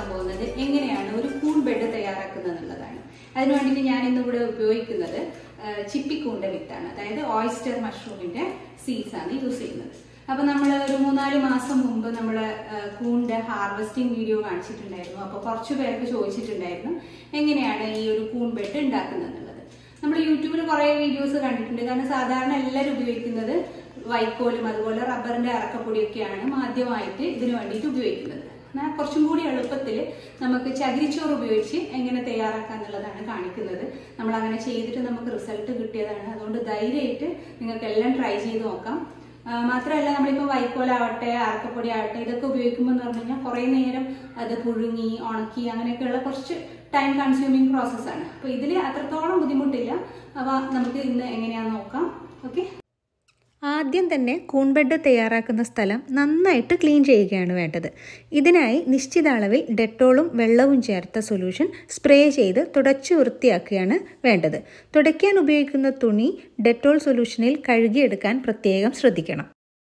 കാണിക്കാൻ പോകുന്നത് എങ്ങനെയാണ് ഒരു കൂൺ ബെഡ് തയ്യാറാക്കുന്നത് എന്നുള്ളതാണ് അതിനു വേണ്ടിയിട്ട് ഞാൻ ഇന്നിവിടെ ഉപയോഗിക്കുന്നത് ആ, ചിപ്പിക്കൂണ്ട വിത്താണ് അതായത് ഓയിസ്റ്റർ മഷ്റൂമിന്റെ സീഡ്സ് ആണ് യൂസ് ചെയ്യുന്നത് അപ്പൊ നമ്മൾ ഒരു മൂന്നാല് മാസം മുമ്പ് നമ്മൾ കൂണിന്റെ ഹാർവെസ്റ്റിംഗ് വീഡിയോ കാണിച്ചിട്ടുണ്ടായിരുന്നു അപ്പൊ കുറച്ചു പേർക്ക് ചോദിച്ചിട്ടുണ്ടായിരുന്നു എങ്ങനെയാണ് ഈ ഒരു കൂൺ ബെഡ് ഉണ്ടാക്കുന്നത് എന്നുള്ളത് നമ്മൾ യൂട്യൂബിൽ കുറെ വീഡിയോസ് കണ്ടിട്ടുണ്ട് കാരണം സാധാരണ എല്ലാവരും ഉപയോഗിക്കുന്നത് വൈക്കോലും അതുപോലെ റബ്ബറിന്റെ അറക്കപ്പൊടിയൊക്കെയാണ് മാധ്യമമായിട്ട് ഇതിനു വേണ്ടിയിട്ട് ഉപയോഗിക്കുന്നത് എന്നാൽ കുറച്ചും കൂടി എളുപ്പത്തിൽ നമുക്ക് ചകിരിച്ചോറ് ഉപയോഗിച്ച് എങ്ങനെ തയ്യാറാക്കാം എന്നുള്ളതാണ് കാണിക്കുന്നത് നമ്മൾ അങ്ങനെ ചെയ്തിട്ട് നമുക്ക് റിസൾട്ട് കിട്ടിയതാണ് അതുകൊണ്ട് ധൈര്യമായിട്ട് നിങ്ങൾക്ക് എല്ലാം ട്രൈ ചെയ്ത് നോക്കാം ആ, മാത്രമല്ല നമ്മളിപ്പോൾ വൈക്കോലാവട്ടെ അറക്കപ്പൊടി ആവട്ടെ ഇതൊക്കെ ഉപയോഗിക്കുമ്പോൾ എന്ന് പറഞ്ഞു കഴിഞ്ഞാൽ കുറേ നേരം അത് പുഴുങ്ങി ഉണക്കി അങ്ങനെയൊക്കെയുള്ള കുറച്ച് ടൈം കൺസ്യൂമിങ് പ്രോസസ്സാണ് അപ്പോൾ ഇതിൽ അത്രത്തോളം ബുദ്ധിമുട്ടില്ല അപ്പോൾ നമുക്ക് ഇന്ന് എങ്ങനെയാണെന്ന് നോക്കാം ഓക്കെ ആദ്യം തന്നെ കൂൺ ബെഡ് തയ്യാറാക്കുന്ന സ്ഥലം നന്നായിട്ട് ക്ലീൻ ചെയ്യുകയാണ് വേണ്ടത് ഇതിനായി നിശ്ചിത അളവിൽ ഡെറ്റോളും വെള്ളവും ചേർത്ത സൊല്യൂഷൻ സ്പ്രേ ചെയ്ത് തുടച്ചു വൃത്തിയാക്കുകയാണ് വേണ്ടത് തുടയ്ക്കാൻ ഉപയോഗിക്കുന്ന തുണി ഡെറ്റോൾ സൊല്യൂഷനിൽ കഴുകിയെടുക്കാൻ പ്രത്യേകം ശ്രദ്ധിക്കണം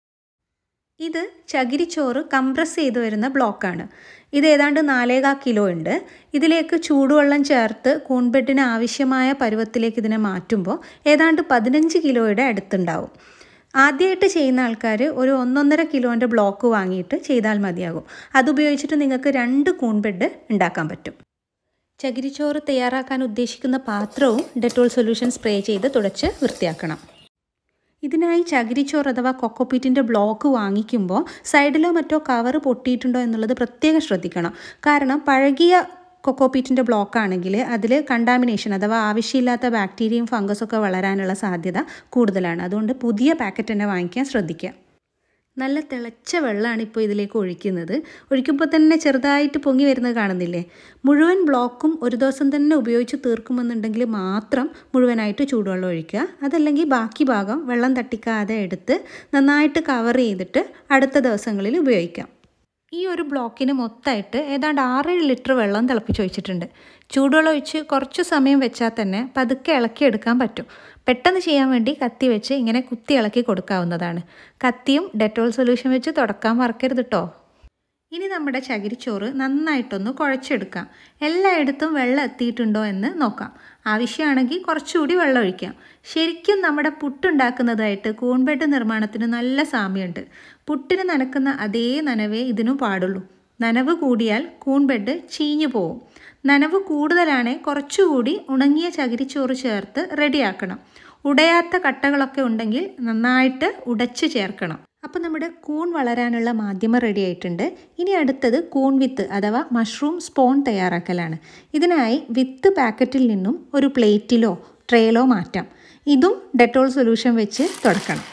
ഇത് ചകിരിച്ചോറ് കംപ്രസ് ചെയ്ത് വരുന്ന ബ്ലോക്കാണ് ഇത് ഏതാണ്ട് നാലേകാ കിലോ ഉണ്ട് ഇതിലേക്ക് ചൂടുവെള്ളം ചേർത്ത് കൂൺബെഡിന് ആവശ്യമായ പരുവത്തിലേക്ക് ഇതിനെ മാറ്റുമ്പോൾ ഏതാണ്ട് പതിനഞ്ച് കിലോയുടെ അടുത്തുണ്ടാവും ആദ്യമായിട്ട് ചെയ്യുന്ന ആൾക്കാർ ഒരു ഒന്നൊന്നര കിലോൻ്റെ ബ്ലോക്ക് വാങ്ങിയിട്ട് ചെയ്താൽ മതിയാകും അതുപയോഗിച്ചിട്ട് നിങ്ങൾക്ക് രണ്ട് കൂൺ ബെഡ് ഉണ്ടാക്കാൻ പറ്റും ചകിരിച്ചോറ് തയ്യാറാക്കാൻ ഉദ്ദേശിക്കുന്ന പാത്രവും ഡെറ്റോൾ സൊല്യൂഷൻ സ്പ്രേ ചെയ്ത് തുടച്ച് വൃത്തിയാക്കണം ഇതിനായി ചകിരിച്ചോറ് അഥവാ കൊക്കോപ്പീറ്റിൻ്റെ ബ്ലോക്ക് വാങ്ങിക്കുമ്പോൾ സൈഡിലോ മറ്റോ കവർ പൊട്ടിയിട്ടുണ്ടോ എന്നുള്ളത് പ്രത്യേകം ശ്രദ്ധിക്കണം കാരണം പഴകിയ കൊക്കോപ്പീറ്റിൻ്റെ ബ്ലോക്ക് ആണെങ്കിൽ അതിൽ കണ്ടാമിനേഷൻ അഥവാ ആവശ്യമില്ലാത്ത ബാക്ടീരിയയും ഫംഗസൊക്കെ വളരാനുള്ള സാധ്യത കൂടുതലാണ് അതുകൊണ്ട് പുതിയ പാക്കറ്റ് തന്നെ വാങ്ങിക്കാൻ ശ്രദ്ധിക്കുക നല്ല തിളച്ച വെള്ളമാണ് ഇപ്പോൾ ഇതിലേക്ക് ഒഴിക്കുന്നത് ഒഴിക്കുമ്പോൾ തന്നെ ചെറുതായിട്ട് പൊങ്ങി വരുന്നത് കാണുന്നില്ലേ മുഴുവൻ ബ്ലോക്കും ഒരു ദിവസം തന്നെ ഉപയോഗിച്ച് തീർക്കുമെന്നുണ്ടെങ്കിൽ മാത്രം മുഴുവനായിട്ട് ചൂടുവെള്ളം ഒഴിക്കുക അതല്ലെങ്കിൽ ബാക്കി ഭാഗം വെള്ളം തട്ടിക്കാതെ എടുത്ത് നന്നായിട്ട് കവർ ചെയ്തിട്ട് അടുത്ത ദിവസങ്ങളിൽ ഉപയോഗിക്കാം ഈ ഒരു ബ്ലോക്കിന് മൊത്തമായിട്ട് ഏതാണ്ട് ആറേഴ് ലിറ്റർ വെള്ളം തിളപ്പിച്ച് ഒഴിച്ചിട്ടുണ്ട് ചൂടുവെള്ളം ഒഴിച്ച് കുറച്ച് സമയം വെച്ചാൽ തന്നെ പതുക്കെ ഇളക്കിയെടുക്കാൻ പറ്റും പെട്ടെന്ന് ചെയ്യാൻ വേണ്ടി കത്തി വെച്ച് ഇങ്ങനെ കുത്തി ഇളക്കി കൊടുക്കാവുന്നതാണ് കത്തിയും ഡെറ്റോൾ സൊല്യൂഷൻ വെച്ച് തുടക്കാൻ മറക്കരുത് കേട്ടോ ഇനി നമ്മുടെ ചകിരിച്ചോറ് നന്നായിട്ടൊന്ന് കുഴച്ചെടുക്കാം എല്ലായിടത്തും വെള്ളം എത്തിയിട്ടുണ്ടോ എന്ന് നോക്കാം ആവശ്യമാണെങ്കിൽ കുറച്ചുകൂടി വെള്ളം ഒഴിക്കാം ശരിക്കും നമ്മുടെ പുട്ടുണ്ടാക്കുന്നതായിട്ട് കൂൺബെഡ് നിർമ്മാണത്തിന് നല്ല സാമ്യമുണ്ട് പുട്ടിന് നനക്കുന്ന അതേ നനവേ ഇതിനും പാടുള്ളൂ നനവ് കൂടിയാൽ കൂൺബെഡ് ചീഞ്ഞു പോവും നനവ് കൂടുതലാണെ കുറച്ചുകൂടി ഉണങ്ങിയ ചകിരിച്ചോറ് ചേർത്ത് റെഡിയാക്കണം ഉടയാത്ത കട്ടകളൊക്കെ ഉണ്ടെങ്കിൽ നന്നായിട്ട് ഉടച്ച് ചേർക്കണം അപ്പോൾ നമ്മുടെ കൂൺ വളരാനുള്ള മാധ്യമം റെഡി ആയിട്ടുണ്ട് ഇനി അടുത്തത് കൂൺ വിത്ത് അഥവാ മഷ്റൂം സ്പോൺ തയ്യാറാക്കലാണ് ഇതിനായി വിത്ത് പാക്കറ്റിൽ നിന്നും ഒരു പ്ലേറ്റിലോ ട്രേയിലോ മാറ്റാം ഇതും ഡെറ്റോൾ സൊല്യൂഷൻ വെച്ച് തുടക്കണം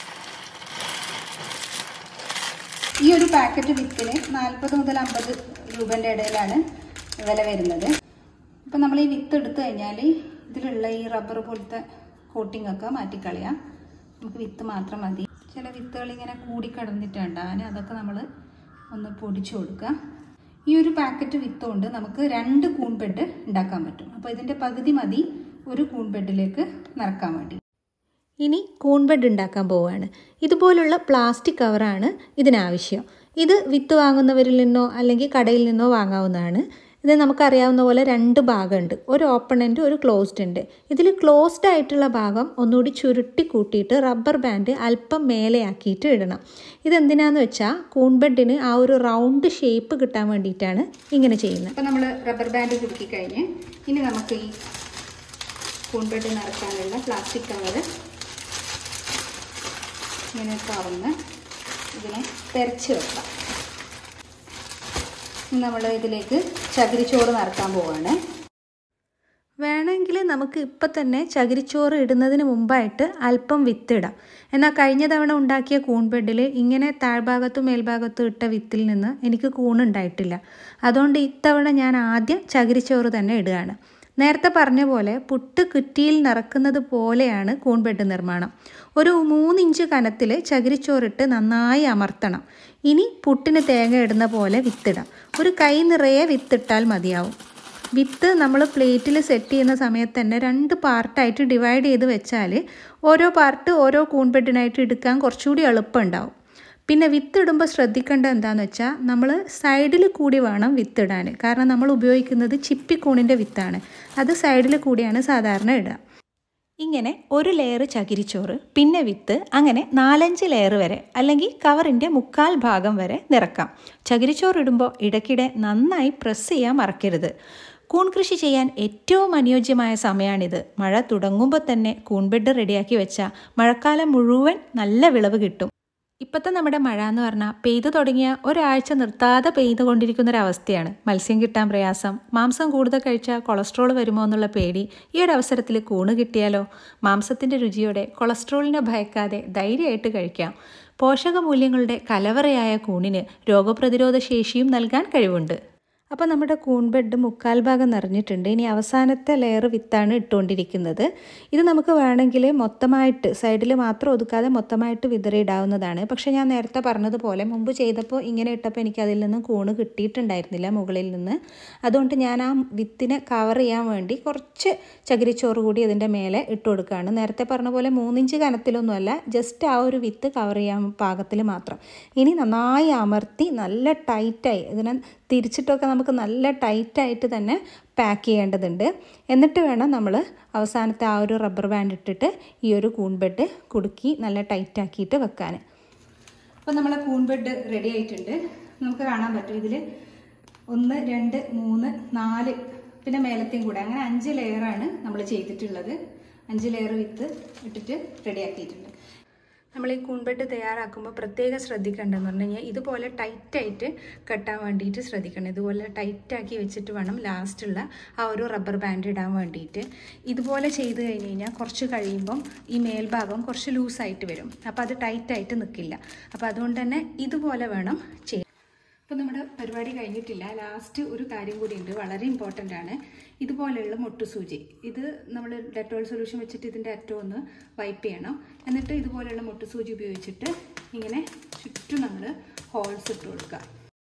ഈ ഒരു പാക്കറ്റ് വിത്തിന് നാൽപ്പത് മുതൽ അമ്പത് രൂപൻ്റെ ഇടയിലാണ് വില വരുന്നത് അപ്പം നമ്മൾ ഈ വിത്ത് എടുത്തു കഴിഞ്ഞാൽ ഇതിലുള്ള ഈ റബ്ബർ പോലത്തെ കോട്ടിംഗ് ഒക്കെ മാറ്റിക്കളയാം നമുക്ക് വിത്ത് മാത്രം മതി ചില വിത്തുകൾ ഇങ്ങനെ കൂടിക്കിടന്നിട്ടുണ്ടാകാൻ അതൊക്കെ നമ്മൾ ഒന്ന് പൊടിച്ചു കൊടുക്കുക ഈ ഒരു പാക്കറ്റ് വിത്ത് കൊണ്ട് നമുക്ക് രണ്ട് കൂൺ ബെഡ് ഉണ്ടാക്കാൻ പറ്റും അപ്പോൾ ഇതിൻ്റെ പകുതി മതി ഒരു കൂൺ ബെഡിലേക്ക് നിറക്കാൻ വേണ്ടി ഇനി കൂൺ ബെഡ് ഉണ്ടാക്കാൻ പോവുകയാണ് ഇതുപോലുള്ള പ്ലാസ്റ്റിക് കവറാണ് ഇതിനാവശ്യം ഇത് വിത്ത് വാങ്ങുന്നവരിൽ നിന്നോ അല്ലെങ്കിൽ കടയിൽ നിന്നോ വാങ്ങാവുന്നതാണ് ഇത് നമുക്കറിയാവുന്ന പോലെ രണ്ട് ഭാഗമുണ്ട് ഒരു ഓപ്പൺ എൻഡ് ഒരു ക്ലോസ്ഡ് ഉണ്ട് ഇതിൽ ക്ലോസ്ഡ് ആയിട്ടുള്ള ഭാഗം ഒന്നുകൂടി ചുരുട്ടി കൂട്ടിയിട്ട് റബ്ബർ ബാൻഡ് അല്പം മേലെയാക്കിയിട്ട് ഇടണം ഇതെന്തിനാന്ന് വെച്ചാൽ കൂൺ ബെഡിന് ആ ഒരു റൗണ്ട് ഷേപ്പ് കിട്ടാൻ വേണ്ടിയിട്ടാണ് ഇങ്ങനെ ചെയ്യുന്നത് അപ്പോൾ നമ്മൾ റബ്ബർ ബാൻഡ് കുടുക്കി കഴിഞ്ഞ് ഇനി നമുക്ക് ഈ കൂൺ ബെഡ് നിറക്കാനുള്ള പ്ലാസ്റ്റിക് കവർ ഇങ്ങനെ തുറന്ന് ഇതിനെ തെരച്ച് വെക്കാം ഇനി നമ്മൾ ഇതിലേക്ക് ചകിരിച്ചോറ് നിറക്കാൻ പോവാണ് വേണമെങ്കിൽ നമുക്ക് ഇപ്പം തന്നെ ചകിരിച്ചോറ് ഇടുന്നതിന് മുമ്പായിട്ട് അല്പം വിത്തിടാം എന്നാൽ കഴിഞ്ഞ തവണ ഉണ്ടാക്കിയ കൂൺ ബെഡിൽ ഇങ്ങനെ താഴ്ഭാഗത്തും മേൽഭാഗത്തും ഇട്ട വിത്തിൽ നിന്ന് എനിക്ക് കൂണുണ്ടായിട്ടില്ല അതുകൊണ്ട് ഇത്തവണ ഞാൻ ആദ്യം ചകിരിച്ചോറ് തന്നെ ഇടുകയാണ് നേരത്തെ പറഞ്ഞ പോലെ പുട്ട് കുറ്റിയിൽ നിറക്കുന്നത് പോലെയാണ് കൂൺ ബെഡ് നിർമ്മാണം ഒരു മൂന്നിഞ്ച് കനത്തിൽ ചകിരിച്ചോറിട്ട് നന്നായി അമർത്തണം ഇനി പുട്ടിന് തേങ്ങ ഇടുന്ന പോലെ വിത്തിടാം ഒരു കൈ നിറയെ വിത്തിട്ടാൽ മതിയാവും വിത്ത് നമ്മൾ പ്ലേറ്റിൽ സെറ്റ് ചെയ്യുന്ന സമയത്ത് തന്നെ രണ്ട് പാർട്ടായിട്ട് ഡിവൈഡ് ചെയ്ത് വെച്ചാൽ ഓരോ പാർട്ട് ഓരോ കൂൺബെഡിനായിട്ട് എടുക്കാൻ കുറച്ചുകൂടി എളുപ്പമുണ്ടാവും പിന്നെ വിത്തിടുമ്പോൾ ശ്രദ്ധിക്കേണ്ടത് എന്താണെന്ന് വെച്ചാൽ നമ്മൾ സൈഡിൽ കൂടി വേണം വിത്തിടാൻ കാരണം നമ്മൾ ഉപയോഗിക്കുന്നത് ചിപ്പിക്കൂണിൻ്റെ വിത്താണ് അത് സൈഡിൽ കൂടിയാണ് സാധാരണ ഇടുക ഇങ്ങനെ ഒരു ലെയർ ചകിരിച്ചോറ് പിന്നെ വിത്ത് അങ്ങനെ നാലഞ്ച് ലെയർ വരെ അല്ലെങ്കിൽ കവറിൻ്റെ മുക്കാൽ ഭാഗം വരെ നിറക്കാം ചകിരിച്ചോറ് ഇടുമ്പോൾ ഇടയ്ക്കിടെ നന്നായി പ്രസ് ചെയ്യാൻ മറക്കരുത് കൂൺ കൃഷി ചെയ്യാൻ ഏറ്റവും അനുയോജ്യമായ സമയമാണിത് മഴ തുടങ്ങുമ്പോൾ തന്നെ കൂൺ ബെഡ് റെഡിയാക്കി വെച്ചാൽ മഴക്കാലം മുഴുവൻ നല്ല വിളവ് കിട്ടും ഇപ്പോഴത്തെ നമ്മുടെ മഴ എന്ന് പറഞ്ഞാൽ പെയ്തു തുടങ്ങിയ ഒരാഴ്ച നിർത്താതെ പെയ്തുകൊണ്ടിരിക്കുന്ന ഒരു അവസ്ഥയാണ് മത്സ്യം കിട്ടാൻ പ്രയാസം മാംസം കൂടുതൽ കഴിച്ചാൽ കൊളസ്ട്രോൾ വരുമോ എന്നുള്ള പേടി ഈ ഒരു അവസരത്തിൽ കൂണ് കിട്ടിയാലോ മാംസത്തിൻ്റെ രുചിയോടെ കൊളസ്ട്രോളിനെ ഭയക്കാതെ ധൈര്യമായിട്ട് കഴിക്കാം പോഷകമൂല്യങ്ങളുടെ കലവറയായ കൂണിന് രോഗപ്രതിരോധ ശേഷിയും നൽകാൻ കഴിവുണ്ട് അപ്പോൾ നമ്മുടെ കൂൺ ബെഡ് മുക്കാൽ ഭാഗം നിറഞ്ഞിട്ടുണ്ട് ഇനി അവസാനത്തെ ലെയർ വിത്താണ് ഇട്ടുകൊണ്ടിരിക്കുന്നത് ഇത് നമുക്ക് വേണമെങ്കിൽ മൊത്തമായിട്ട് സൈഡിൽ മാത്രം ഒതുക്കാതെ മൊത്തമായിട്ട് വിതറിയിടാവുന്നതാണ് പക്ഷേ ഞാൻ നേരത്തെ പറഞ്ഞതുപോലെ മുമ്പ് ചെയ്തപ്പോൾ ഇങ്ങനെ ഇട്ടപ്പോൾ എനിക്ക് അതിൽ നിന്നും കൂണ് കിട്ടിയിട്ടുണ്ടായിരുന്നില്ല മുകളിൽ നിന്ന് അതുകൊണ്ട് ഞാൻ ആ വിത്തിനെ കവർ ചെയ്യാൻ വേണ്ടി കുറച്ച് ചകിരിച്ചോറ് കൂടി അതിൻ്റെ മേലെ ഇട്ട് കൊടുക്കുകയാണ് നേരത്തെ പറഞ്ഞ പോലെ മൂന്നിഞ്ച് കനത്തിലൊന്നുമല്ല ജസ്റ്റ് ആ ഒരു വിത്ത് കവർ ചെയ്യാൻ പാകത്തിൽ മാത്രം ഇനി നന്നായി അമർത്തി നല്ല ടൈറ്റായി ഇതിനെ തിരിച്ചിട്ടൊക്കെ നമുക്ക് നല്ല ടൈറ്റായിട്ട് തന്നെ പാക്ക് ചെയ്യേണ്ടതുണ്ട് എന്നിട്ട് വേണം നമ്മൾ അവസാനത്തെ ആ ഒരു റബ്ബർ ബാൻഡ് ഇട്ടിട്ട് ഈ ഒരു കൂൺ ബെഡ് കുടുക്കി നല്ല ടൈറ്റ് ആക്കിയിട്ട് വെക്കാൻ അപ്പോൾ നമ്മളെ കൂൺ ബെഡ് റെഡി ആയിട്ടുണ്ട് നമുക്ക് കാണാൻ പറ്റും ഇതിൽ ഒന്ന് രണ്ട് മൂന്ന് നാല് പിന്നെ മേലത്തെയും കൂടെ അങ്ങനെ അഞ്ച് ലെയറാണ് നമ്മൾ ചെയ്തിട്ടുള്ളത് അഞ്ച് ലെയർ വിത്ത് ഇട്ടിട്ട് റെഡിയാക്കിയിട്ടുണ്ട് നമ്മൾ ഈ കൂൺബെഡ് തയ്യാറാക്കുമ്പോൾ പ്രത്യേകം ശ്രദ്ധിക്കേണ്ടതെന്ന് പറഞ്ഞു കഴിഞ്ഞാൽ ഇതുപോലെ ടൈറ്റായിട്ട് കെട്ടാൻ വേണ്ടിയിട്ട് ശ്രദ്ധിക്കണം ഇതുപോലെ ടൈറ്റാക്കി വെച്ചിട്ട് വേണം ലാസ്റ്റുള്ള ആ ഒരു റബ്ബർ ബാൻഡ് ഇടാൻ വേണ്ടിയിട്ട് ഇതുപോലെ ചെയ്ത് കഴിഞ്ഞ് കഴിഞ്ഞാൽ കുറച്ച് കഴിയുമ്പം ഈ മേൽഭാഗം കുറച്ച് ലൂസായിട്ട് വരും അപ്പോൾ അത് ടൈറ്റായിട്ട് നിൽക്കില്ല അപ്പോൾ അതുകൊണ്ട് തന്നെ ഇതുപോലെ വേണം ചെയ്യാൻ അപ്പോൾ നമ്മുടെ പരിപാടി കഴിഞ്ഞിട്ടില്ല ലാസ്റ്റ് ഒരു കാര്യം കൂടി ഉണ്ട് വളരെ ഇമ്പോർട്ടൻ്റ് ആണ് ഇതുപോലെയുള്ള മുട്ടുസൂചി ഇത് നമ്മൾ ഡെറ്റോൾ സൊല്യൂഷൻ വെച്ചിട്ട് ഇതിൻ്റെ അറ്റം ഒന്ന് വൈപ്പ് ചെയ്യണം എന്നിട്ട് ഇതുപോലെയുള്ള മുട്ടുസൂചി ഉപയോഗിച്ചിട്ട് ഇങ്ങനെ ചുറ്റും നമ്മൾ ഹോൾസ് ഇട്ട് കൊടുക്കുക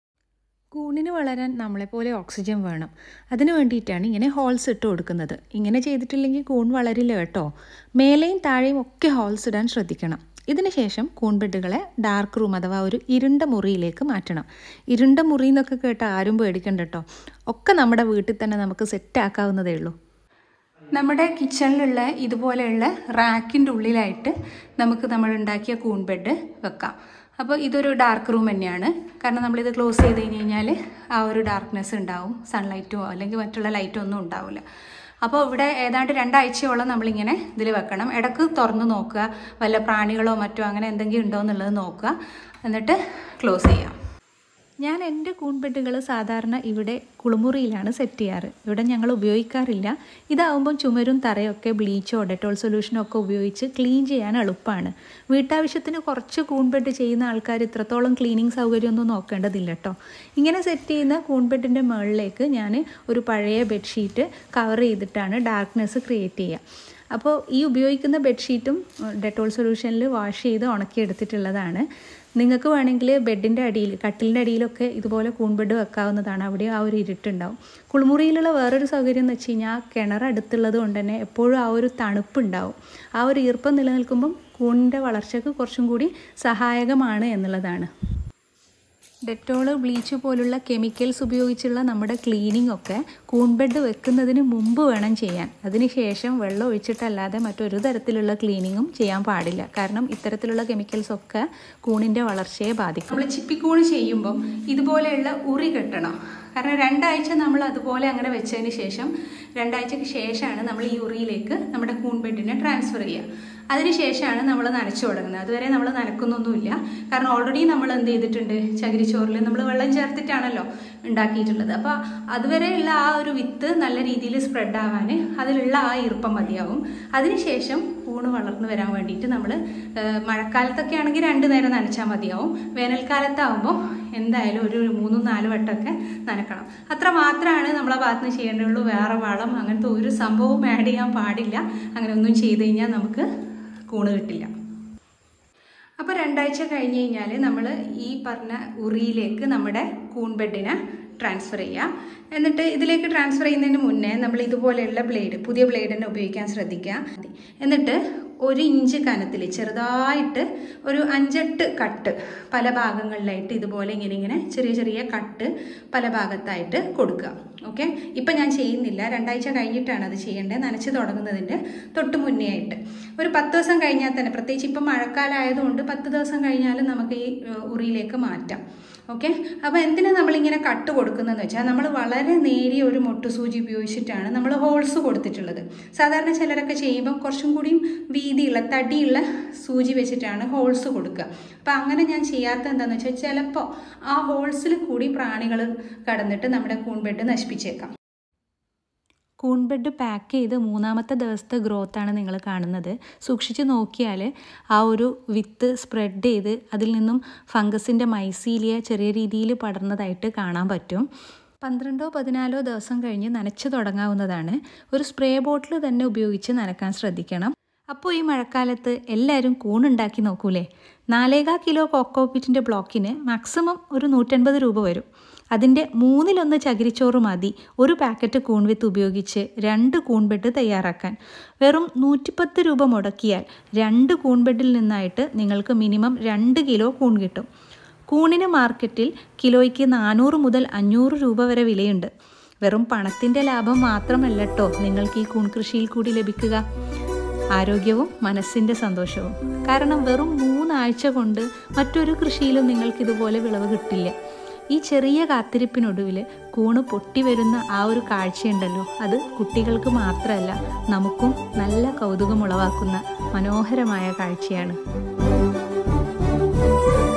കൂണിന് വളരാൻ നമ്മളെപ്പോലെ ഓക്സിജൻ വേണം അതിന് വേണ്ടിയിട്ടാണ് ഇങ്ങനെ ഹോൾസ് ഇട്ട് കൊടുക്കുന്നത് ഇങ്ങനെ ചെയ്തിട്ടില്ലെങ്കിൽ കൂൺ വളരില്ല കേട്ടോ മേലെയും താഴെയും ഒക്കെ ഹോൾസ് ഇടാൻ ശ്രദ്ധിക്കണം ഇതിന് ശേഷം കൂൺ ബെഡുകളെ ഡാർക്ക് റൂം അഥവാ ഒരു ഇരുണ്ട മുറിയിലേക്ക് മാറ്റണം ഇരുണ്ട മുറി എന്നൊക്കെ കേട്ട് ആരും പേടിക്കണ്ട കേട്ടോ ഒക്കെ നമ്മുടെ വീട്ടിൽ തന്നെ നമുക്ക് സെറ്റ് ആക്കാവുന്നതേ ഉള്ളൂ നമ്മുടെ കിച്ചണിലുള്ള ഇതുപോലെയുള്ള റാക്കിൻ്റെ ഉള്ളിലായിട്ട് നമുക്ക് നമ്മൾ ഉണ്ടാക്കിയ കൂൺ ബെഡ് വെക്കാം അപ്പോൾ ഇതൊരു ഡാർക്ക് റൂം തന്നെയാണ് കാരണം നമ്മളിത് ക്ലോസ് ചെയ്ത് കഴിഞ്ഞ് കഴിഞ്ഞാൽ ആ ഒരു ഡാർക്ക്നെസ് ഉണ്ടാവും സൺലൈറ്റോ അല്ലെങ്കിൽ മറ്റുള്ള ലൈറ്റോ ഒന്നും ഉണ്ടാവില്ല അപ്പോൾ ഇവിടെ ഏതാണ്ട് രണ്ടാഴ്ചയോളം നമ്മളിങ്ങനെ ഇതിൽ വെക്കണം ഇടക്ക് തുറന്ന് നോക്കുക വല്ല പ്രാണികളോ മറ്റോ അങ്ങനെ എന്തെങ്കിലും ഉണ്ടോ എന്നുള്ളത് നോക്കുക എന്നിട്ട് ക്ലോസ് ചെയ്യാം ഞാൻ എൻ്റെ കൂൺ ബെഡുകൾ സാധാരണ ഇവിടെ കുളിമുറിയിലാണ് സെറ്റ് ചെയ്യാറ് ഇവിടെ ഞങ്ങൾ ഉപയോഗിക്കാറില്ല ഇതാവുമ്പം ചുമരും തറയൊക്കെ ബ്ലീച്ചോ ഡെറ്റോൾ സൊല്യൂഷനോ ഒക്കെ ഉപയോഗിച്ച് ക്ലീൻ ചെയ്യാൻ എളുപ്പമാണ് വീട്ടാവശ്യത്തിന് കുറച്ച് കൂൺ ബെഡ് ചെയ്യുന്ന ആൾക്കാർ ഇത്രത്തോളം ക്ലീനിങ് സൗകര്യമൊന്നും നോക്കേണ്ടതില്ല കേട്ടോ ഇങ്ങനെ സെറ്റ് ചെയ്യുന്ന കൂൺ ബെഡിൻ്റെ മുകളിലേക്ക് ഞാൻ ഒരു പഴയ ബെഡ്ഷീറ്റ് കവർ ചെയ്തിട്ടാണ് ഡാർക്ക്നെസ് ക്രിയേറ്റ് ചെയ്യുക അപ്പോൾ ഈ ഉപയോഗിക്കുന്ന ബെഡ്ഷീറ്റും ഡെറ്റോൾ സൊല്യൂഷനിൽ വാഷ് ചെയ്ത് ഉണക്കിയെടുത്തിട്ടുള്ളതാണ് നിങ്ങൾക്ക് വേണമെങ്കിൽ ബെഡിൻ്റെ അടിയിൽ കട്ടിലിൻ്റെ അടിയിലൊക്കെ ഇതുപോലെ കൂൺ ബെഡ് വെക്കാവുന്നതാണ് അവിടെ ആ ഒരു ഇരുട്ടുണ്ടാവും കുളിമുറിയിലുള്ള വേറൊരു സൗകര്യം എന്ന് വെച്ച് കഴിഞ്ഞാൽ കിണർ അടുത്തുള്ളത് കൊണ്ട് തന്നെ എപ്പോഴും ആ ഒരു തണുപ്പുണ്ടാവും ആ ഒരു ഈർപ്പം നിലനിൽക്കുമ്പം കൂണിൻ്റെ വളർച്ചയ്ക്ക് കുറച്ചും കൂടി സഹായകമാണ് എന്നുള്ളതാണ് ഡെറ്റോള് ബ്ലീച്ച് പോലുള്ള കെമിക്കൽസ് ഉപയോഗിച്ചുള്ള നമ്മുടെ ക്ലീനിങ് ഒക്കെ കൂൺ ബെഡ് വെക്കുന്നതിന് മുമ്പ് വേണം ചെയ്യാൻ അതിനുശേഷം വെള്ളം ഒഴിച്ചിട്ടല്ലാതെ മറ്റൊരു തരത്തിലുള്ള ക്ലീനിങ്ങും ചെയ്യാൻ പാടില്ല കാരണം ഇത്തരത്തിലുള്ള കെമിക്കൽസ് ഒക്കെ കൂണിൻ്റെ വളർച്ചയെ ബാധിക്കും നമ്മൾ ചിപ്പിക്കൂണ് ചെയ്യുമ്പം ഇതുപോലെയുള്ള ഉറി കെട്ടണം കാരണം രണ്ടാഴ്ച നമ്മൾ അതുപോലെ അങ്ങനെ വെച്ചതിന് ശേഷം രണ്ടാഴ്ചയ്ക്ക് ശേഷമാണ് നമ്മൾ ഈ ഉറിയിലേക്ക് നമ്മുടെ കൂൺ ബെഡിനെ ട്രാൻസ്ഫർ ചെയ്യുക അതിനുശേഷമാണ് നമ്മൾ നനച്ചു തുടങ്ങുന്നത് അതുവരെ നമ്മൾ നനക്കുന്നൊന്നുമില്ല കാരണം ഓൾറെഡി നമ്മൾ എന്ത് ചെയ്തിട്ടുണ്ട് ചകിരിച്ചോറിൽ നമ്മൾ വെള്ളം ചേർത്തിട്ടാണല്ലോ ഉണ്ടാക്കിയിട്ടുള്ളത് അപ്പോൾ അതുവരെയുള്ള ആ ഒരു വിത്ത് നല്ല രീതിയിൽ സ്പ്രെഡ് ആവാൻ അതിലുള്ള ആ ഈർപ്പം മതിയാവും അതിനുശേഷം കൂണ് വളർന്നു വരാൻ വേണ്ടിയിട്ട് നമ്മൾ മഴക്കാലത്തൊക്കെ ആണെങ്കിൽ രണ്ട് നേരം നനച്ചാൽ മതിയാവും വേനൽക്കാലത്താവുമ്പോൾ എന്തായാലും ഒരു മൂന്നും നാല് വട്ടമൊക്കെ നനക്കണം അത്ര മാത്രമാണ് നമ്മളെ ഭാഗത്ത് നിന്ന് ചെയ്യേണ്ടുള്ളൂ വേറെ വളം അങ്ങനത്തെ ഒരു സംഭവവും ആഡ് ചെയ്യാൻ പാടില്ല അങ്ങനെ ഒന്നും ചെയ്ത് കഴിഞ്ഞാൽ നമുക്ക് കൂണ് കിട്ടില്ല അപ്പോൾ രണ്ടാഴ്ച കഴിഞ്ഞ് കഴിഞ്ഞാൽ നമ്മൾ ഈ പറഞ്ഞ ഉറിയിലേക്ക് നമ്മുടെ കൂൺ ബെഡിനെ ട്രാൻസ്ഫർ ചെയ്യാം എന്നിട്ട് ഇതിലേക്ക് ട്രാൻസ്ഫർ ചെയ്യുന്നതിന് മുന്നേ നമ്മൾ ഇതുപോലെയുള്ള ബ്ലേഡ് പുതിയ ബ്ലേഡ് തന്നെ ഉപയോഗിക്കാൻ ശ്രദ്ധിക്കുക എന്നിട്ട് ഒരു ഇഞ്ച് കനത്തിൽ ചെറുതായിട്ട് ഒരു അഞ്ചെട്ട് കട്ട് പല ഭാഗങ്ങളിലായിട്ട് ഇതുപോലെ ഇങ്ങനെ ഇങ്ങനെ ചെറിയ ചെറിയ കട്ട് പല ഭാഗത്തായിട്ട് കൊടുക്കുക ഓക്കെ ഇപ്പം ഞാൻ ചെയ്യുന്നില്ല രണ്ടാഴ്ച കഴിഞ്ഞിട്ടാണ് അത് ചെയ്യേണ്ടത് നനച്ച് തുടങ്ങുന്നതിൻ്റെ തൊട്ട് മുന്നേ ആയിട്ട് ഒരു പത്ത് ദിവസം കഴിഞ്ഞാൽ തന്നെ പ്രത്യേകിച്ച് ഇപ്പം മഴക്കാലം ആയതുകൊണ്ട് പത്ത് ദിവസം കഴിഞ്ഞാൽ നമുക്ക് ഈ ഏഹ്, ഉറിയിലേക്ക് മാറ്റാം ഓക്കെ അപ്പോൾ എന്തിനാ നമ്മളിങ്ങനെ കട്ട് കൊടുക്കുന്നതെന്ന് വെച്ചാൽ നമ്മൾ വളരെ നേരിയ ഒരു മൊട്ടുസൂചി ഉപയോഗിച്ചിട്ടാണ് നമ്മൾ ഹോൾസ് കൊടുത്തിട്ടുള്ളത് സാധാരണ ചിലരൊക്കെ ചെയ്യുമ്പോൾ കുറച്ചും കൂടിയും വീതിയുള്ള തടിയുള്ള സൂചി വെച്ചിട്ടാണ് ഹോൾസ് കൊടുക്കുക അപ്പോൾ അങ്ങനെ ഞാൻ ചെയ്യാത്ത എന്താണെന്ന് വെച്ചാൽ ചിലപ്പോൾ ആ ഹോൾസിൽ കൂടി പ്രാണികൾ കടന്നിട്ട് നമ്മുടെ കൂൺ ബെഡ് നശിപ്പിച്ചേക്കാം കൂൺ ബെഡ് പാക്ക് ചെയ്ത് മൂന്നാമത്തെ ദിവസത്തെ ഗ്രോത്താണ് നിങ്ങൾ കാണുന്നത് സൂക്ഷിച്ച് നോക്കിയാൽ ആ ഒരു വിത്ത് സ്പ്രെഡ് ചെയ്ത് അതിൽ നിന്നും ഫംഗസിൻ്റെ മൈസീലിയ ചെറിയ രീതിയിൽ പടർന്നതായിട്ട് കാണാൻ പറ്റും പന്ത്രണ്ടോ പതിനാലോ ദിവസം കഴിഞ്ഞ് നനച്ച് തുടങ്ങാവുന്നതാണ് ഒരു സ്പ്രേ ബോട്ടിൽ തന്നെ ഉപയോഗിച്ച് നനക്കാൻ ശ്രദ്ധിക്കണം അപ്പോൾ ഈ മഴക്കാലത്ത് എല്ലാവരും കൂണുണ്ടാക്കി നോക്കൂലേ നാലേകാ കിലോ കോക്കോപിറ്റിൻ്റെ ബ്ലോക്കിന് മാക്സിമം ഒരു നൂറ്റൻപത് രൂപ വരും അതിൻ്റെ മൂന്നിലൊന്ന് ചകിരിച്ചോറ് മതി ഒരു പാക്കറ്റ് കൂൺ വിത്ത് ഉപയോഗിച്ച് രണ്ട് കൂൺ ബെഡ് തയ്യാറാക്കാൻ വെറും നൂറ്റിപ്പത്ത് രൂപ മുടക്കിയാൽ രണ്ട് കൂൺ ബെഡിൽ നിന്നായിട്ട് നിങ്ങൾക്ക് മിനിമം രണ്ട് കിലോ കൂൺ കിട്ടും കൂണിന് മാർക്കറ്റിൽ കിലോയ്ക്ക് നാനൂറ് മുതൽ അഞ്ഞൂറ് രൂപ വരെ വിലയുണ്ട് വെറും പണത്തിൻ്റെ ലാഭം മാത്രമല്ല കേട്ടോ നിങ്ങൾക്ക് ഈ കൂൺ കൃഷിയിൽ കൂടി ലഭിക്കുക ആരോഗ്യവും മനസ്സിൻ്റെ സന്തോഷവും കാരണം വെറും മൂന്നാഴ്ച കൊണ്ട് മറ്റൊരു കൃഷിയിലും നിങ്ങൾക്ക് ഇതുപോലെ വിളവ് കിട്ടില്ല ഈ ചെറിയ കാത്തിരിപ്പിനൊടുവിൽ കൂണ് പൊട്ടി വരുന്ന ആ ഒരു കാഴ്ചയുണ്ടല്ലോ അത് കുട്ടികൾക്ക് മാത്രമല്ല നമുക്കും നല്ല കൗതുകമുളവാക്കുന്ന മനോഹരമായ കാഴ്ചയാണ്